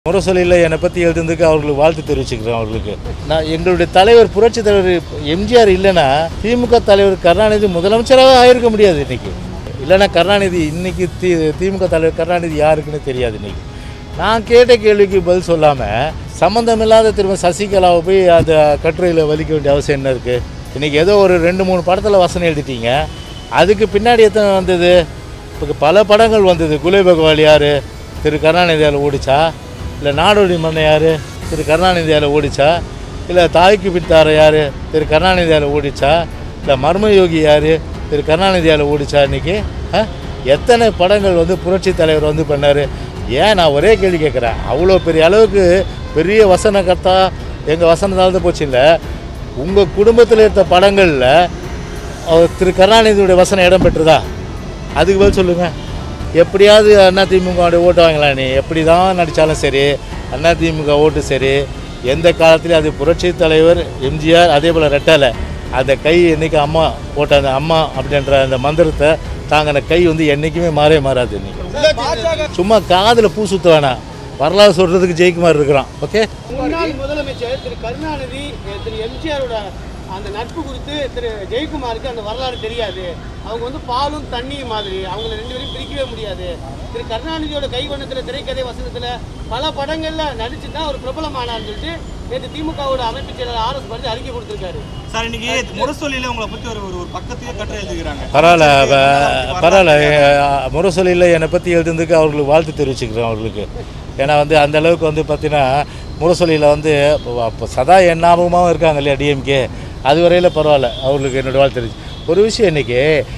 முரசொலியில் என்னை பற்றி எழுதுனதுக்கு அவர்களுக்கு வாழ்த்து தெரிவிச்சுக்கிறேன் அவர்களுக்கு நான் எங்களுடைய தலைவர் புரட்சி தலைவர் எம்ஜிஆர் இல்லைன்னா திமுக தலைவர் கருணாநிதி முதலமைச்சராக ஆயிருக்க முடியாது இன்னைக்கு இல்லைன்னா கருணாநிதி இன்னைக்கு தி திமுக தலைவர் கருணாநிதி யாருக்குன்னு தெரியாது இன்னைக்கு நான் கேட்ட கேள்விக்கு பதில் சொல்லாமல் சம்மந்தமில்லாத திரும்ப சசிகலாவை போய் அந்த கட்டுரையில் வலிக்க வேண்டிய அவசியம் என்ன இருக்குது இன்றைக்கி ஏதோ ஒரு ரெண்டு மூணு படத்தில் வசனம் எழுதிட்டீங்க அதுக்கு பின்னாடி எத்தனை வந்தது இப்போ பல படங்கள் வந்தது குலே பகவால் யார் திரு கருணாநிதியால் ஓடிச்சா இல்லை நாடோடி மன்னன் யார் திரு கருணாநிதியால் ஓடிச்சா இல்லை தாய்க்கு பித்தார யார் திரு கருணாநிதியால் ஓடிச்சா இல்லை மர்மயோகி யார் திரு கருணாநிதியால் ஓடிச்சா இன்னைக்கு ஆ? எத்தனை படங்கள் வந்து புரட்சி தலைவர் வந்து பண்ணார் ஏன் நான் ஒரே கேள்வி கேட்குறேன் அவ்வளோ பெரிய அளவுக்கு பெரிய வசனகர்த்தா எங்கள் வசனத்தால் தான் போச்சு இல்லை உங்கள் குடும்பத்தில் இருந்த படங்களில் அவர் திரு கருணாநிதியுடைய வசனம் இடம் பெற்றுதா அதுக்கு பதில் சொல்லுங்கள் எப்படியாவது அண்ணா திமுக ஓட்டு வாங்கலாம் நீ எப்படி தான் நடித்தாலும் சரி அண்ணா திமுக ஓட்டு சரி எந்த காலத்துலையும் அது புரட்சி தலைவர் எம்ஜிஆர் அதே போல் ரெட்டலை அந்த கை என்றைக்கு அம்மா போட்ட அந்த அம்மா அப்படின்ற அந்த மந்திரத்தை தாங்கின கை வந்து என்றைக்குமே மாறவே மாறாது இன்னைக்கு சும்மா காதில் பூ சுத்த வேணாம் வரலாறு சொல்கிறதுக்கு ஜெயக்குமார் இருக்கிறான் ஓகே முன்னாள் முதலமைச்சர் திரு கருணாநிதி அஹ், திரு எம்ஜிஆரோட அந்த நட்பு குறித்து திரு ஜெயக்குமாருக்கு அந்த வரலாறு தெரியாது அவங்க வந்து பாலும் தண்ணியும் மாதிரி அவங்கள ரெண்டு பேரும் பிரிக்கவே முடியாது திரு கருணாநிதியோட கைவண்ணத்தில் திரைக்கதை வசனத்தில் பல படங்கள்ல நடிச்சு தான் ஒரு பிரபலமானார்னு சொல்லிட்டு நேற்று திமுகவோட அமைப்பு செயலர் ஆர் எஸ் பரதி அறிக்கை கொடுத்திருக்காரு சார் இன்னைக்கு முரசொலியில உங்களை பத்தி ஒரு ஒரு ஒரு பக்கத்தையே கட்டுரை எழுதுகிறாங்க பரவாயில்ல ப- பரவாயில்ல அஹ், முரசொலியில் என்னை பற்றி எழுதுனதுக்கு அவர்களுக்கு வாழ்த்து தெரிவிச்சுக்கிறேன் அவர்களுக்கு ஏன்னா வந்து அந்த அளவுக்கு வந்து பார்த்தீங்கன்னா முரசொலியில் வந்து அப்ப- அப்ப சதா என் ஞாபகமாகவும் இருக்காங்க இல்லையா டிஎம்கே அது வரையில் பரவாயில்ல அவர்களுக்கு என்னோட வாழ்த்து தெரிவிச்சு ஒரு விஷயம் இன்றைக்கி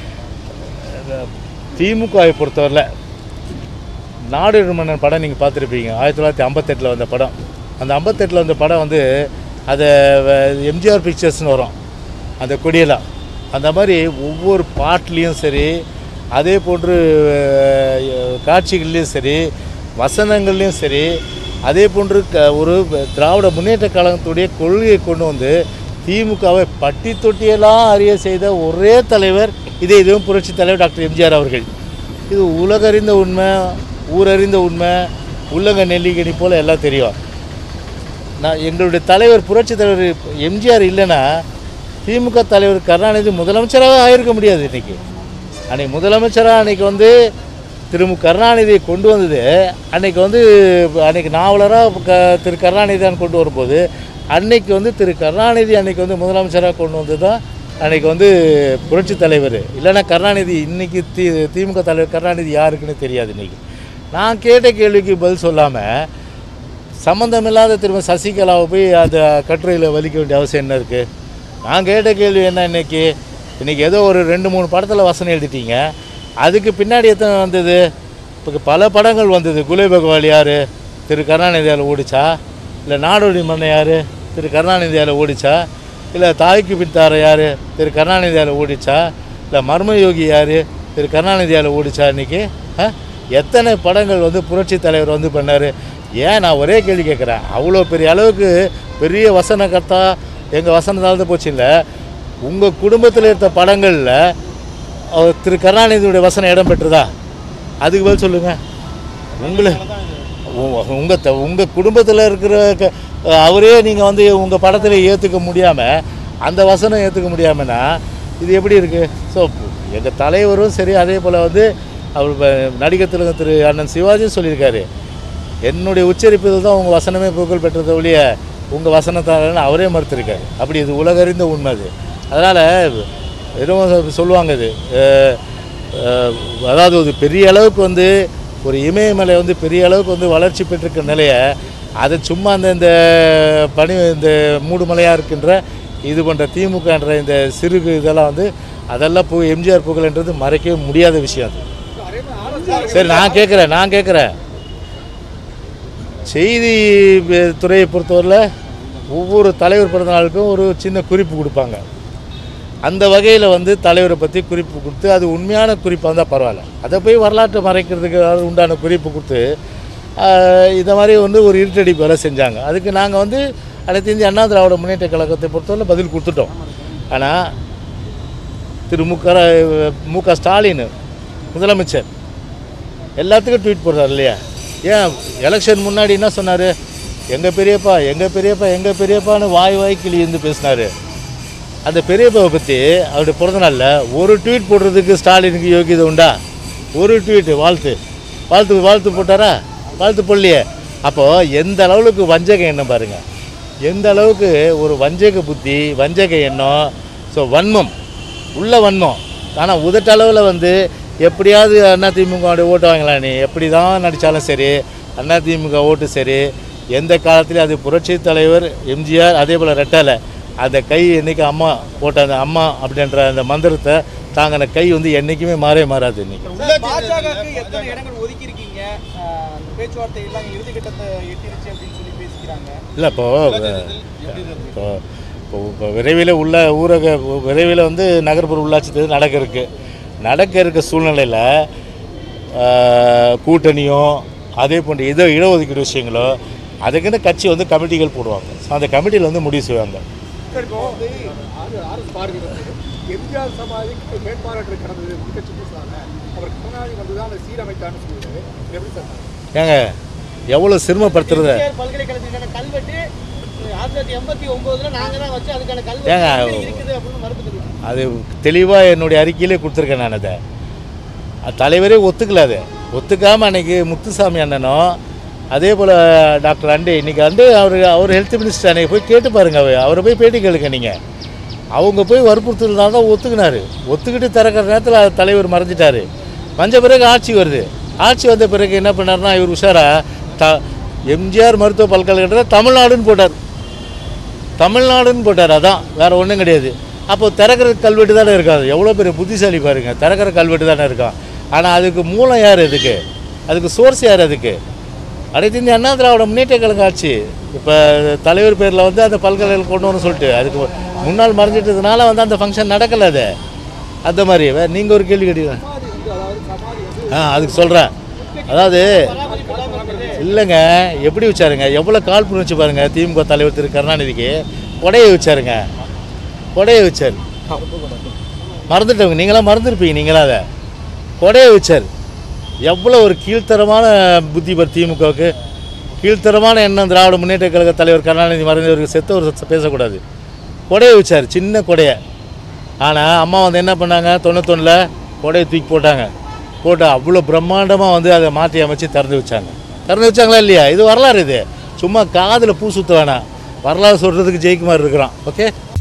திமுகவை பொறுத்தவரையில் நாடு மன்னன் படம் நீங்கள் பார்த்துருப்பீங்க ஆயிரத்தி தொள்ளாயிரத்தி ஐம்பத்தெட்டில் வந்த படம் அந்த ஐம்பத்தெட்டில் வந்த படம் வந்து அதை எம்ஜிஆர் பிக்சர்ஸ்னு வரும் அந்த கொடியெல்லாம் அந்த மாதிரி ஒவ்வொரு பாட்டுலேயும் சரி அதே போன்று அஹ், காட்சிகள்லேயும் சரி வசனங்கள்லேயும் சரி அதே போன்று க ஒரு திராவிட முன்னேற்ற கழகத்துடைய கொள்கையை கொண்டு வந்து திமுகவை பட்டி தொட்டியெல்லாம் அறிய செய்த ஒரே தலைவர் இதே இதுவும் புரட்சி தலைவர் டாக்டர் எம்ஜிஆர் அவர்கள் இது உலகறிந்த உண்மை ஊரறிந்த உண்மை உள்ளங்க நெல்லிக்கனி போல் எல்லாம் தெரியும் நான் எங்களுடைய தலைவர் புரட்சி தலைவர் எம்ஜிஆர் இல்லைன்னா திமுக தலைவர் கருணாநிதி முதலமைச்சராக ஆயிருக்க முடியாது இன்னைக்கு அன்னைக்கு முதலமைச்சராக அன்னைக்கு வந்து திரு மு. கருணாநிதியை கொண்டு வந்தது அன்னைக்கு வந்து அன்னைக்கு நாவலராக க திரு கருணாநிதி தான் கொண்டு வரும்போது அன்னைக்கு வந்து திரு கருணாநிதி அன்னைக்கு வந்து முதலமைச்சராக கொண்டு வந்தது தான் அன்னைக்கு வந்து புரட்சி தலைவர் இல்லைன்னா கருணாநிதி இன்னைக்கு தி திமுக தலைவர் கருணாநிதி யாருக்குன்னு தெரியாது இன்னைக்கு நான் கேட்ட கேள்விக்கு பதில் சொல்லாமல் சம்மந்தமில்லாத திரும்ப சசிகலாவை போய் அந்த கட்டுரையில் வலிக்க வேண்டிய அவசியம் என்ன இருக்குது நான் கேட்ட கேள்வி என்ன இன்னைக்கு இன்றைக்கி ஏதோ ஒரு ரெண்டு மூணு படத்தில் வசனம் எழுதிட்டீங்க அதுக்கு பின்னாடி எத்தனை வந்தது இப்போ பல படங்கள் வந்தது குலே பகவால் யார் திரு கருணாநிதியால் ஓடிச்சா இல்லை நாடோடி மன்னன் யார் திரு கருணாநிதியால் ஓடிச்சா இல்லை தாய்க்கு பித்தார யார் திரு கருணாநிதியால் ஓடிச்சா இல்லை மர்மயோகி யார் திரு கருணாநிதியால் ஓடிச்சா இன்றைக்கி எத்தனை படங்கள் வந்து புரட்சி தலைவர் வந்து பண்ணார் ஏன் நான் ஒரே கேள்வி கேட்குறேன் அவ்வளோ பெரிய அளவுக்கு பெரிய வசனகர்த்தா எங்கள் வசனத்தால் தான் போச்சு இல்லை உங்கள் குடும்பத்தில் இருந்த படங்களில் அவர் திரு கருணாநிதியுடைய வசனம் இடம் பெற்றுதா அதுக்கு பதில் சொல்லுங்கள் உங்களை உங்கள் த உங்கள் குடும்பத்தில் இருக்கிற க- அவரே நீங்கள் வந்து உங்கள் படத்தில் ஏற்றுக்க முடியாமல் அந்த வசனம் ஏற்றுக்க முடியாமன்னா இது எப்படி இருக்குது ஸோ எங்கள் தலைவரும் சரி அதே போல் வந்து அவர் ப- நடிகர் திலகம் திரு அண்ணன் சிவாஜியும் சொல்லியிருக்காரு என்னுடைய உச்சரிப்பில் தான் உங்கள் வசனமே புகழ் பெற்றதை ஒழிய உங்கள் வசனத்தால் அவரே மறுத்திருக்காரு அப்படி இது உலகறிந்த உண்மை அது அதனால் எதுவும் சொல்லுவாங்க இது அஹ், அஹ், அதாவது ஒரு பெரிய அளவுக்கு வந்து ஒரு இமயமலை வந்து பெரிய அளவுக்கு வந்து வளர்ச்சி பெற்றிருக்கிற நிலையை அதை சும்மா அந்த இந்த பனி இந்த மூடுமலையாக இருக்கின்ற இது பண்ணுற திமுகன்ற இந்த சிறு இதெல்லாம் வந்து அதெல்லாம் பு எம்ஜிஆர் புகழ்ன்றது மறைக்கவே முடியாத விஷயம் அது சரி நான் கேட்குறேன் நான் கேட்குறேன் செய்தி பே- துறையை பொறுத்தவரையில் ஒவ்வொரு தலைவர் பிறந்த நாளுக்கும் ஒரு சின்ன குறிப்பு கொடுப்பாங்க அந்த வகையில் வந்து தலைவரை பற்றி குறிப்பு கொடுத்து அது உண்மையான குறிப்பாக இருந்தால் பரவாயில்ல அதை போய் வரலாற்றை மறைக்கிறதுக்கு ஏதாவது உண்டான குறிப்பு கொடுத்து ஆஹ், இந்த மாதிரி வந்து ஒரு இருட்டடிப்பு வேலை செஞ்சாங்க அதுக்கு நாங்கள் வந்து அனைத்து இந்திய அண்ணா திராவிட முன்னேற்ற கழகத்தை பொறுத்தவரை பதில் கொடுத்துட்டோம் ஆனால் திரு மு க மு க ஸ்டாலின் முதலமைச்சர் எல்லாத்துக்கும் ட்வீட் போடுறாரு இல்லையா ஏன் எலெக்ஷன் முன்னாடி என்ன சொன்னார் எங்கள் பெரியப்பா எங்கள் பெரியப்பா எங்கள் பெரியப்பான்னு வாய் வாய் கிளி இருந்து பேசினார் அந்த பெரியப்பாவை பற்றி அவருடைய பிறந்த நாளில் ஒரு ட்வீட் போடுறதுக்கு ஸ்டாலினுக்கு யோகியதை உண்டா ஒரு ட்வீட் வாழ்த்து வாழ்த்து வாழ்த்து போட்டாரா வாழ்த்து போடலையே அப்போது எந்த அளவுக்கு வஞ்சக எண்ணம் பாருங்கள் எந்த அளவுக்கு ஒரு வஞ்சக புத்தி வஞ்சக எண்ணம் ஸோ வன்மம் உள்ள வன்மம் ஆனால் உதட்டளவில் வந்து எப்படியாவது அதிமுக ஓட்டு வாங்கலாம் நீ எப்படி தான் நடித்தாலும் சரி அதிமுக ஓட்டு சரி எந்த காலத்துலையும் அது புரட்சி தலைவர் எம்ஜிஆர் அதே போல் ரெட்டலை அந்த கை என்றைக்கு அம்மா போட்ட அந்த அம்மா அப்படின்ற அந்த மந்திரத்தை தாங்கின கை வந்து என்றைக்குமே மாறவே மாறாது இன்னைக்கு பாஜகவுக்கு எத்தனை இடங்கள் ஒதுக்கி இருக்கீங்க அந்த பேச்சுவார்த்தை எல்லாம் இறுதிக்கட்டத்தை எட்டிருச்சு அப்படின்னு சொல்லி பேசிக்கிறாங்க இல்லை இப்போ இப்போ இப்போ இப்போ விரைவில் உள்ள ஊரக விரைவில் வந்து நகர்ப்புற உள்ளாட்சி தேர்தல் நடக்க இருக்கு நடக்க இருக்க சூழ்நிலையில் கூட்டணியும் அதே போன்ற இதோ இடஒதுக்கீடு விஷயங்களோ அதுக்குன்னு கட்சி வந்து கமிட்டிகள் போடுவாங்க ஸோ அந்த கமிட்டியில் வந்து முடிவு செய்வாங்க சார் இப்போ வந்து ஆர் ஆர்எஸ் பாரதி வந்து எம்ஜிஆர் சமாதிக்கு வேட்பாளர்கள் கடந்தது கட்சி பேசுறாங்க அவர் கருணாநிதி வந்து தான் அதை சீரமைத்தான்னு சொல்லுவாரு இது எப்படி சார் ஏங்க எவ்வளோ சிரமப்படுத்துறத எம்ஜிஆர் பல்கலைக்கழகத்துக்கான கல்வெட்டு ஆயிரத்தி தொள்ளாயிரத்தி எண்பத்தி ஒன்பதுல நாங்க தான் வச்சு அதுக்கான ஏங்க, கல்வெட்டு இருக்குது அப்படின்னு மறுப்பு தெரிவிச்சு அது தெளிவாக என்னுடைய அறிக்கையிலே கொடுத்துருக்கேன் நான் அதை அது தலைவரே ஒத்துக்கல அது ஒத்துக்காமல் அன்னைக்கு முத்துசாமி அண்ணனும் அதே போல் டாக்டர் அண்டே இன்னைக்கு அண்டே அவர் அவர் ஹெல்த் மினிஸ்டர் அன்னைக்கு போய் கேட்டு பாருங்க அவர் அவரை போய் பேட்டி கேளுங்க நீங்கள் அவங்க போய் வற்புறுத்துறதுனால தான் ஒத்துக்கினாரு ஒத்துக்கிட்டு திறக்கிற நேரத்தில் தலைவர் மறைஞ்சிட்டாரு மஞ்ச பிறகு ஆட்சி வருது ஆட்சி வந்த பிறகு என்ன பண்ணாருன்னா இவர் உஷாரா த எம்ஜிஆர் மருத்துவ பல்கலைக்கழகத்தில் தமிழ்நாடுன்னு போட்டார் தமிழ்நாடுன்னு போட்டார் அதான் வேறு ஒன்றும் கிடையாது அப்போ திறக்கிற கல்வெட்டு தானே இருக்காது எவ்வளோ பெரிய புத்திசாலி பாருங்க திறக்கிற கல்வெட்டு தானே இருக்கான் ஆனால் அதுக்கு மூலம் யார் அதுக்கு அதுக்கு சோர்ஸ் யார் அதுக்கு அனைத்து இந்திய அண்ணா திராவிட முன்னேற்ற கழகம் ஆட்சி இப்போ தலைவர் பேரில் வந்து அந்த பல்கலைக்கழகம் கொண்டு வரணும்னு சொல்லிட்டு அதுக்கு முன்னாள் மறைஞ்சிட்டதுனால வந்து அந்த ஃபங்க்ஷன் நடக்கலை அது அந்த மாதிரி வேறு நீங்கள் ஒரு கேள்வி கேட்டீங்க சமாதி வந்து அதாவது சமாதி வந்து ஆ அதுக்கு சொல்கிறேன் அதாவது பராமரிப்பு இல்லாம இருக்குது இல்லைங்க எப்படி வச்சாருங்க எவ்வளோ கால் பண்ணி வச்சு பாருங்க திமுக தலைவர் திரு கருணாநிதிக்கு கொடையை வச்சாருங்க கொடையை வச்சார் மறந்துட்டவங்க நீங்களாம் மறந்துருப்பீங்க நீங்களாம் அதை கொடையை வச்சார் எவ்வளோ ஒரு கீழ்த்தரமான புத்தி பர் திமுகவுக்கு கீழ்த்தரமான எண்ணம் திராவிட முன்னேற்ற கழக தலைவர் கருணாநிதி மறைந்தவருக்கு செத்த ஒரு ச- பேசக்கூடாது கொடையை வச்சார் சின்ன கொடையை ஆனால் அம்மா வந்து என்ன பண்ணாங்க தொண்ணூத்தொன்னில் கொடையை தூக்கி போட்டாங்க போட்டு அவ்வளோ பிரம்மாண்டமாக வந்து அதை மாற்றி அமைச்சு திறந்து வச்சாங்க திறந்து வச்சாங்களா இல்லையா இது வரலாறு இது சும்மா காதில் பூ சுத்த வேணாம் வரலாறு சொல்கிறதுக்கு ஜெயக்குமார் இருக்கிறான் ஓகே